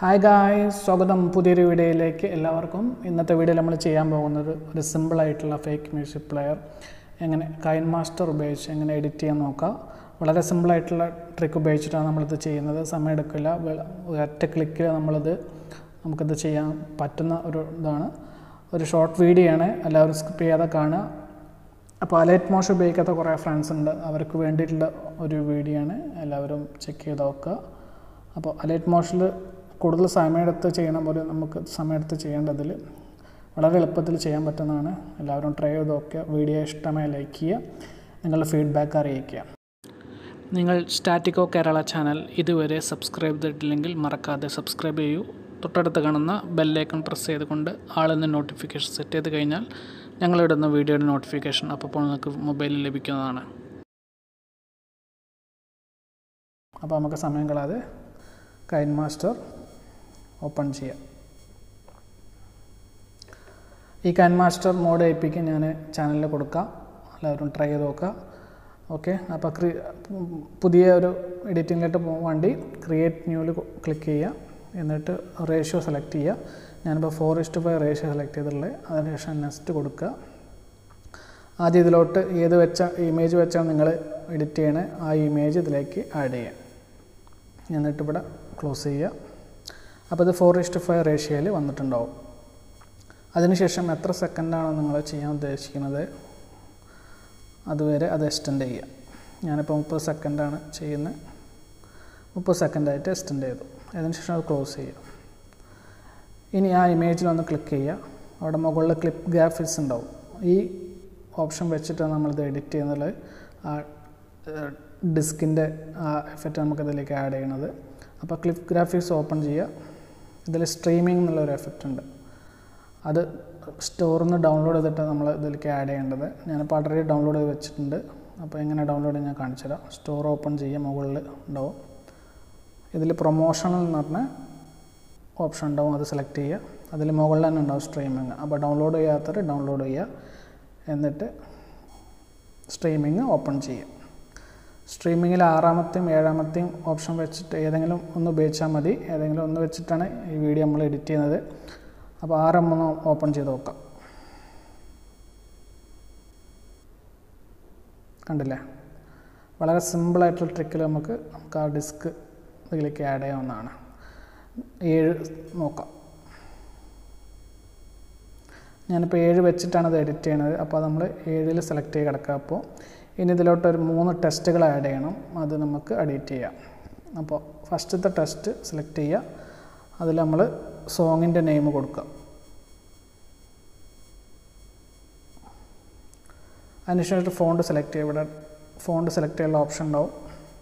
hi ഗായ് സ്വാഗതം പുതിയൊരു വീഡിയോയിലേക്ക് എല്ലാവർക്കും ഇന്നത്തെ വീഡിയോയിൽ നമ്മൾ ചെയ്യാൻ പോകുന്നത് ഒരു സിമ്പിളായിട്ടുള്ള ഫേക്ക് മ്യൂസിക് പ്ലെയർ എങ്ങനെ കൈൻ മാസ്റ്റർ ഉപയോഗിച്ച് എങ്ങനെ എഡിറ്റ് ചെയ്യാൻ നോക്കാം വളരെ സിമ്പിളായിട്ടുള്ള ട്രിക്ക് ഉപയോഗിച്ചിട്ടാണ് നമ്മളിത് ചെയ്യുന്നത് സമയം എടുക്കില്ല വെ- ഒരൊറ്റ ക്ലിക്കിൽ നമ്മളിത് നമുക്കിത് ചെയ്യാൻ പറ്റുന്ന ഒരു ഇതാണ് ഒരു ഷോർട്ട് വീഡിയോ ആണ് എല്ലാവരും സ്കിപ്പ് ചെയ്യാതെ കാണുക അപ്പോൾ അലൈറ്റ് മോഷൻ ഉപയോഗിക്കാത്ത കുറേ ഫ്രണ്ട്സ് ഉണ്ട് അവർക്ക് വേണ്ടിയിട്ടുള്ള ഒരു വീഡിയോ ആണ് എല്ലാവരും ചെക്ക് ചെയ്ത് നോക്കുക അപ്പോൾ അലൈറ്റ് മോഷനിൽ കൂടുതൽ സമയമെടുത്ത് ചെയ്യണ പോലെ നമുക്ക് സമയമെടുത്ത് ചെയ്യേണ്ടതിൽ വളരെ എളുപ്പത്തിൽ ചെയ്യാൻ പറ്റുന്നതാണ് എല്ലാവരും ട്രൈ ചെയ്ത് നോക്കുക വീഡിയോ ഇഷ്ടമായി ലൈക്ക് ചെയ്യുക നിങ്ങളുടെ ഫീഡ്ബാക്ക് അറിയിക്കുക നിങ്ങൾ സ്റ്റാറ്റിക്കോ കേരള ചാനൽ ഇതുവരെ സബ്സ്ക്രൈബ് ചെയ്തിട്ടില്ലെങ്കിൽ മറക്കാതെ സബ്സ്ക്രൈബ് ചെയ്യൂ തൊട്ടടുത്ത് കാണുന്ന ബെല്ലൈക്കൺ പ്രസ് ചെയ്തുകൊണ്ട് ആളെന്ന് നോട്ടിഫിക്കേഷൻ സെറ്റ് ചെയ്ത് കഴിഞ്ഞാൽ ഞങ്ങളിടുന്ന വീഡിയോയുടെ നോട്ടിഫിക്കേഷൻ അപ്പോൾ നിങ്ങൾക്ക് മൊബൈലിൽ ലഭിക്കുന്നതാണ് അപ്പോൾ നമുക്ക് സമയം കളയാതെ കൈൻ മാസ്റ്റർ ഓപ്പൺ ചെയ്യാം ഈ കൈൻ മാസ്റ്റർ മോഡ് ഏൽപ്പിക്കാൻ ഞാൻ ചാനലിൽ കൊടുക്കാം എല്ലാവരും ട്രൈ ചെയ്ത് നോക്കുക ഓക്കെ അപ്പോൾ ക്രി പുതിയ ഒരു എഡിറ്റിങ്ങിലോട്ട് പോകാൻ വേണ്ടി ക്രിയേറ്റ് ന്യൂവിൽ ക്ലിക്ക് ചെയ്യുക എന്നിട്ട് റേഷ്യോ സെലക്ട് ചെയ്യുക ഞാനിപ്പോൾ four is to five ratio select ചെയ്തിട്ടുള്ളത് അതിനുശേഷം നെക്സ്റ്റ് കൊടുക്കുക ആദ്യം ഇതിലോട്ട് ഏത് വെച്ച ഇമേജ് വെച്ചാണ് നിങ്ങൾ എഡിറ്റ് ചെയ്യണേ ആ ഇമേജ് ഇതിലേക്ക് ആഡ് ചെയ്യുക എന്നിട്ട് ഇവിടെ ക്ലോസ് ചെയ്യുക അപ്പോൾ ഇത് ഫോർ ഇസ്റ്റ് ഫൈവ് റേഷ്യോയിൽ വന്നിട്ടുണ്ടാവും അതിനുശേഷം എത്ര സെക്കൻഡാണോ നിങ്ങൾ ചെയ്യാൻ ഉദ്ദേശിക്കുന്നത് അതുവരെ അത് എക്സ്റ്റെൻഡ് ചെയ്യുക ഞാനിപ്പോൾ മുപ്പത് സെക്കൻഡാണ് ചെയ്യുന്നത് മുപ്പത് സെക്കൻഡായിട്ട് എക്സ്റ്റെൻഡ് ചെയ്തു അതിനുശേഷം അത് ക്ലോസ് ചെയ്യുക ഇനി ആ ഇമേജിലൊന്ന് ക്ലിക്ക് ചെയ്യുക അവിടെ മുകളിൽ ക്ലിപ്പ് ഗ്രാഫിക്സ് ഉണ്ടാവും ഈ ഓപ്ഷൻ വെച്ചിട്ടാണ് നമ്മളിത് എഡിറ്റ് ചെയ്യുന്നത് ആ ഡിസ്കിൻ്റെ ആ എഫക്റ്റ് നമുക്കതിലേക്ക് ആഡ് ചെയ്യണത് അപ്പോൾ ക്ലിപ്പ് ഗ്രാഫിക്സ് ഓപ്പൺ ചെയ്യുക ഇതിൽ സ്ട്രീമിംഗ് എന്നുള്ളൊരു എഫക്റ്റ് ഉണ്ട് അത് സ്റ്റോറിൽ നിന്ന് ഡൗൺലോഡ് ചെയ്തിട്ട് നമ്മൾ ഇതിലേക്ക് ആഡ് ചെയ്യേണ്ടത് ഞാനിപ്പോൾ ഓൾറെഡി ഡൗൺലോഡ് ചെയ്ത് വെച്ചിട്ടുണ്ട് അപ്പോൾ എങ്ങനെ ഡൗൺലോഡ് ചെയ്യാൻ ഞാൻ കാണിച്ചു തരാം സ്റ്റോർ ഓപ്പൺ ചെയ്യുക മുകളിൽ ഉണ്ടാവും ഇതിൽ പ്രൊമോഷണൽ എന്ന് പറഞ്ഞ ഓപ്ഷൻ ഉണ്ടാവും അത് സെലക്ട് ചെയ്യുക അതിൽ മുകളിൽ തന്നെ ഉണ്ടാവും സ്ട്രീമിങ് അപ്പോൾ ഡൗൺലോഡ് ചെയ്യാത്തവർ ഡൗൺലോഡ് ചെയ്യുക എന്നിട്ട് സ്ട്രീമിങ് ഓപ്പൺ ചെയ്യുക സ്ട്രീമിങ്ങിൽ ആറാമത്തെയും ഏഴാമത്തെയും ഓപ്ഷൻ വെച്ചിട്ട് ഏതെങ്കിലും ഒന്ന് ഉപയോഗിച്ചാൽ മതി ഏതെങ്കിലും ഒന്ന് വെച്ചിട്ടാണ് ഈ വീഡിയോ നമ്മൾ എഡിറ്റ് ചെയ്യുന്നത് അപ്പോൾ ആറ് മൂന്ന് ഓപ്പൺ ചെയ്ത് നോക്കാം കണ്ടില്ലേ വളരെ സിമ്പിളായിട്ടുള്ള ട്രിക്കിൽ നമുക്ക് നമുക്ക് ആ ഡിസ്ക് ഇതിലേക്ക് ആഡ് ചെയ്യാവുന്നതാണ് ഏഴ് നോക്കാം ഞാനിപ്പോൾ ഏഴ് വെച്ചിട്ടാണ് ഇത് എഡിറ്റ് ചെയ്യണത് അപ്പോൾ നമ്മൾ ഏഴിൽ സെലക്ട് ചെയ്ത് കിടക്കുക അപ്പോൾ ഇനി ഇതിലോട്ട് ഒരു മൂന്ന് ടെസ്റ്റുകൾ ആഡ് ചെയ്യണം അത് നമുക്ക് എഡിറ്റ് ചെയ്യാം അപ്പോൾ ഫസ്റ്റത്തെ ടെസ്റ്റ് സെലക്ട് ചെയ്യുക അതിൽ നമ്മൾ സോങ്ങിൻ്റെ നെയിം കൊടുക്കുക അതിനുശേഷം ഫോണ്ട് സെലക്ട് ചെയ്യുക ഇവിടെ ഫോണ്ട് സെലക്ട് ചെയ്യാനുള്ള ഓപ്ഷൻ ഉണ്ടാവും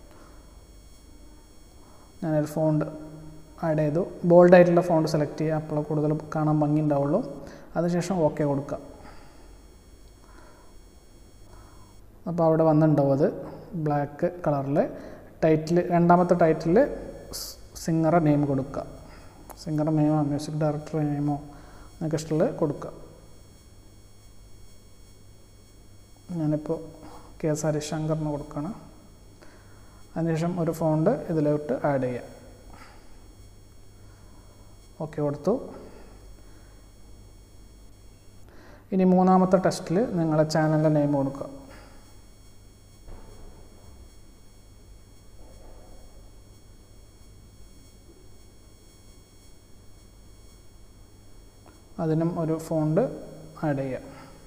ഞാനൊരു ഫോണ്ട് ആഡ് ചെയ്തു ബോൾഡ് ആയിട്ടുള്ള ഫോണ്ട് സെലക്ട് ചെയ്യുക അപ്പോൾ കൂടുതൽ കാണാൻ ഭംഗി ഉണ്ടാവുള്ളൂ അതിനുശേഷം ഓക്കെ കൊടുക്കുക അപ്പോൾ അവിടെ വന്നിട്ടുണ്ടാവും അത് ബ്ലാക്ക് കളറിൽ ടൈറ്റിൽ രണ്ടാമത്തെ ടൈറ്റിൽ സിംഗറെ നെയിം കൊടുക്കുക സിംഗറുടെ നെയിമോ മ്യൂസിക് ഡയറക്ടറുടെ നെയിമോ നിങ്ങൾക്ക് ഇഷ്ടമുള്ളത് കൊടുക്കുക ഞാനിപ്പോൾ കെ എസ് ഹരിശങ്കറിന് കൊടുക്കണം അതിനുശേഷം ഒരു ഫോണ്ട് ഇതിലോട്ട് ആഡ് ചെയ്യാം ഓക്കെ കൊടുത്തു ഇനി മൂന്നാമത്തെ ടെസ്റ്റിൽ നിങ്ങളെ ചാനലിൻ്റെ നെയിം കൊടുക്കുക അതിനും ഒരു ഫോണ്ട് ആഡ് ചെയ്യുക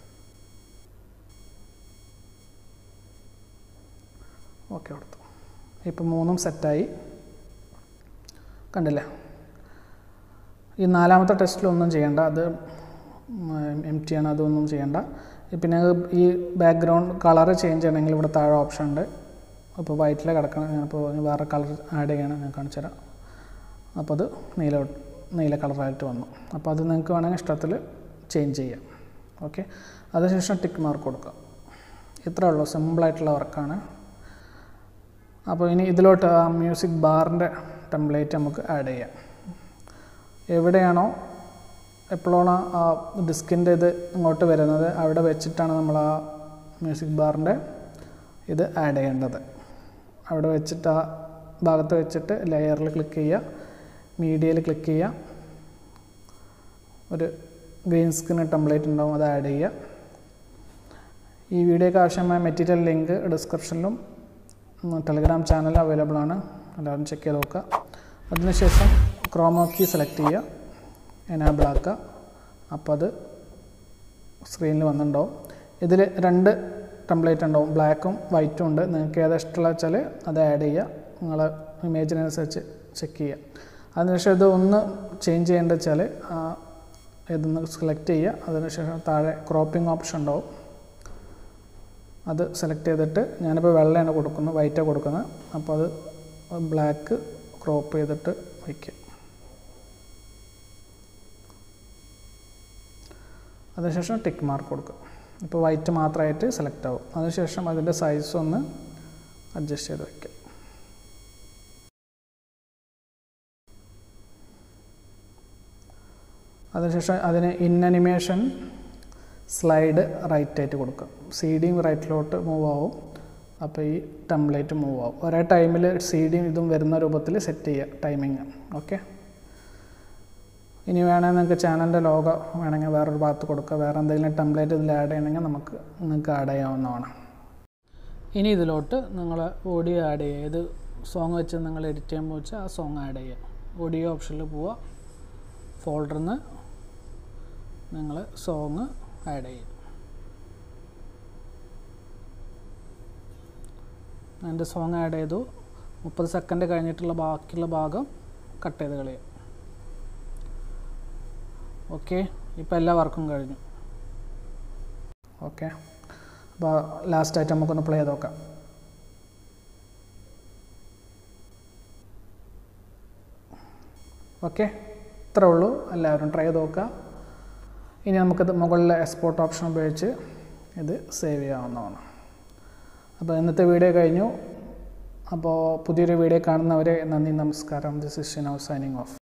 ഓക്കെ കൊടുത്തു ഇപ്പം മൂന്നും സെറ്റായി കണ്ടില്ലേ ഈ നാലാമത്തെ ടെസ്റ്റിലൊന്നും ചെയ്യേണ്ട അത് എം ടി ആണ് അതൊന്നും ചെയ്യേണ്ട പിന്നെ ഈ ബാക്ക്ഗ്രൗണ്ട് കളർ ചേഞ്ച് ചെയ്യണമെങ്കിൽ ഇവിടെ താഴെ ഓപ്ഷൻ ഉണ്ട് അപ്പോൾ വൈറ്റിൽ കിടക്കണം ഞാനിപ്പോൾ വേറെ കളർ ആഡ് ചെയ്യണം ഞാൻ കാണിച്ചു തരാം അപ്പോൾ അത് നീല നീല കളറായിട്ട് വന്നു അപ്പോൾ അത് നിങ്ങൾക്ക് വേണമെങ്കിൽ ഇഷ്ടത്തിൽ ചേഞ്ച് ചെയ്യാം ഓക്കെ അതിനുശേഷം ടിക്ക് മാർക്ക് കൊടുക്കുക ഇത്രേ ഉള്ളൂ സിമ്പിളായിട്ടുള്ള വർക്കാണ് അപ്പോൾ ഇനി ഇതിലോട്ട് ആ മ്യൂസിക് ബാറിൻ്റെ ടെംപ്ലേറ്റ് നമുക്ക് ആഡ് ചെയ്യാം എവിടെയാണോ എപ്പോഴാണോ ആ ഡിസ്കിൻ്റെ ഇത് ഇങ്ങോട്ട് വരുന്നത് അവിടെ വെച്ചിട്ടാണ് നമ്മൾ ആ മ്യൂസിക് ബാറിൻ്റെ ഇത് ആഡ് ചെയ്യേണ്ടത് അവിടെ വെച്ചിട്ട് ആ ഭാഗത്ത് വെച്ചിട്ട് ലെയറിൽ ക്ലിക്ക് ചെയ്യുക മീഡിയയിൽ ക്ലിക്ക് ചെയ്യുക ഒരു ഗ്രീൻ സ്ക്രീൻ ടെംപ്ലേറ്റ് ഉണ്ടാവും അത് ആഡ് ചെയ്യുക ഈ വീഡിയോയ്ക്ക് ആവശ്യമായ മെറ്റീരിയൽ ലിങ്ക് ഡിസ്ക്രിപ്ഷനിലും ടെലിഗ്രാം ചാനൽ അവൈലബിൾ ആണ് എല്ലാവരും ചെക്ക് ചെയ്ത് നോക്കുക അതിനുശേഷം ക്രോമോ കീ സെലക്ട് ചെയ്യുക എനാബിൾ ആക്കുക അപ്പോൾ അത് സ്ക്രീനിൽ വന്നിട്ടുണ്ടാവും ഇതിൽ രണ്ട് ടെംപ്ലേറ്റ് ഉണ്ടാവും ബ്ലാക്കും വൈറ്റും ഉണ്ട് നിങ്ങൾക്ക് ഏതാ ഇഷ്ടമുള്ള വെച്ചാൽ അത് ആഡ് ചെയ്യുക നിങ്ങളെ ഇമേജിനനുസരിച്ച് ചെക്ക് ചെയ്യുക അതിനുശേഷം ഇത് ഒന്ന് ചേഞ്ച് ചെയ്യേണ്ടത് വെച്ചാൽ ഇതൊന്ന് സെലക്ട് ചെയ്യുക അതിനുശേഷം താഴെ ക്രോപ്പിംഗ് ഓപ്ഷൻ ഉണ്ടാവും അത് സെലക്ട് ചെയ്തിട്ട് ഞാനിപ്പോൾ വെള്ളയാണ് കൊടുക്കുന്നത് വൈറ്റാണ് കൊടുക്കുന്നത് അപ്പോൾ അത് ബ്ലാക്ക് ക്രോപ്പ് ചെയ്തിട്ട് വയ്ക്കുക അതിനുശേഷം ടിക്ക് മാർക്ക് കൊടുക്കുക ഇപ്പോൾ വൈറ്റ് മാത്രമായിട്ട് സെലക്ട് ആവും അതിനുശേഷം അതിൻ്റെ സൈസ് ഒന്ന് അഡ്ജസ്റ്റ് ചെയ്ത് വയ്ക്കുക അതിനുശേഷം അതിന് ഇൻ അനിമേഷൻ സ്ലൈഡ് റൈറ്റ് ആയിട്ട് കൊടുക്കുക സി ഡിയും റൈറ്റിലോട്ട് മൂവ് ആവും അപ്പോൾ ഈ ടെംപ്ലേറ്റ് മൂവ് ആവും ഒരേ ടൈമിൽ സി ഡിയും ഇതും വരുന്ന രൂപത്തിൽ സെറ്റ് ചെയ്യുക ടൈമിങ് ഓക്കെ ഇനി വേണമെങ്കിൽ നിങ്ങൾക്ക് ചാനലിൻ്റെ ലോഗോ വേണമെങ്കിൽ വേറൊരു ഭാഗത്ത് കൊടുക്കുക വേറെ എന്തെങ്കിലും ടെംപ്ലേറ്റ് ഇതിൽ ആഡ് ചെയ്യണമെങ്കിൽ നമുക്ക് നിങ്ങൾക്ക് ആഡ് ചെയ്യാവുന്നതാണ് ഇനി ഇതിലോട്ട് നിങ്ങൾ ഓഡിയോ ആഡ് ചെയ്യുക ഏത് സോങ് വെച്ച് നിങ്ങൾ എഡിറ്റ് ചെയ്യുമ്പോൾ വെച്ചാൽ ആ സോങ് ആഡ് ചെയ്യുക ഓഡിയോ ഓപ്ഷനിൽ പോവുക ഫോൾഡറിൽ നിന്ന് നിങ്ങൾ സോങ് ആഡ് ചെയ്യും എൻ്റെ സോങ് ആഡ് ചെയ്തു മുപ്പത് സെക്കൻഡ് കഴിഞ്ഞിട്ടുള്ള ബാക്കിയുള്ള ഭാഗം കട്ട് ചെയ്ത് കളയും ഓക്കെ ഇപ്പോൾ എല്ലാ വർക്കും കഴിഞ്ഞു ഓക്കെ അപ്പോൾ ലാസ്റ്റായിട്ട് നമുക്കൊന്ന് പ്ലേ ചെയ്ത് നോക്കാം ഓക്കെ ഇത്രേ ഉള്ളൂ എല്ലാവരും ട്രൈ ചെയ്ത് നോക്കുക ഇനി നമുക്കിത് മുകളിലെ എക്സ്പോർട്ട് ഓപ്ഷൻ ഉപയോഗിച്ച് ഇത് സേവ് ചെയ്യാവുന്നതാണ് അപ്പോൾ ഇന്നത്തെ വീഡിയോ കഴിഞ്ഞു അപ്പോൾ പുതിയൊരു വീഡിയോ കാണുന്നവരെ നന്ദി നമസ്കാരം this is Shino signing of